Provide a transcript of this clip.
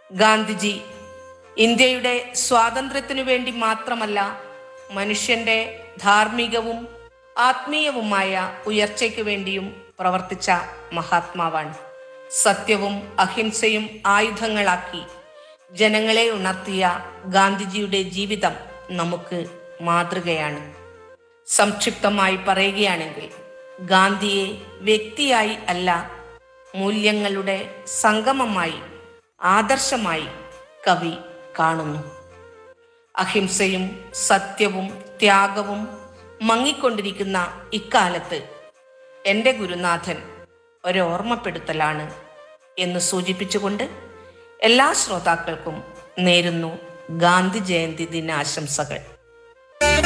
ഗാന്ധിജി ഇന്ത്യയുടെ സ്വാതന്ത്ര്യത്തിനു വേണ്ടി മാത്രമല്ല മനുഷ്യന്റെ ധാർമ്മികവും ആത്മീയവുമായ ഉയർച്ചയ്ക്ക് വേണ്ടിയും പ്രവർത്തിച്ച മഹാത്മാവാണ് സത്യവും അഹിംസയും ആയുധങ്ങളാക്കി ജനങ്ങളെ ഉണർത്തിയ ഗാന്ധിജിയുടെ ജീവിതം നമുക്ക് മാതൃകയാണ് സംക്ഷിപ്തമായി പറയുകയാണെങ്കിൽ ഗാന്ധിയെ വ്യക്തിയായി അല്ല മൂല്യങ്ങളുടെ സംഗമമായി ആദർശമായി കവി കാണുന്നു അഹിംസയും സത്യവും ത്യാഗവും മങ്ങിക്കൊണ്ടിരിക്കുന്ന ഇക്കാലത്ത് എൻ്റെ ഗുരുനാഥൻ ഒരോർമ്മപ്പെടുത്തലാണ് എന്ന് സൂചിപ്പിച്ചുകൊണ്ട് എല്ലാ ശ്രോതാക്കൾക്കും നേരുന്നു ഗാന്ധി ജയന്തി ദിനാശംസകൾ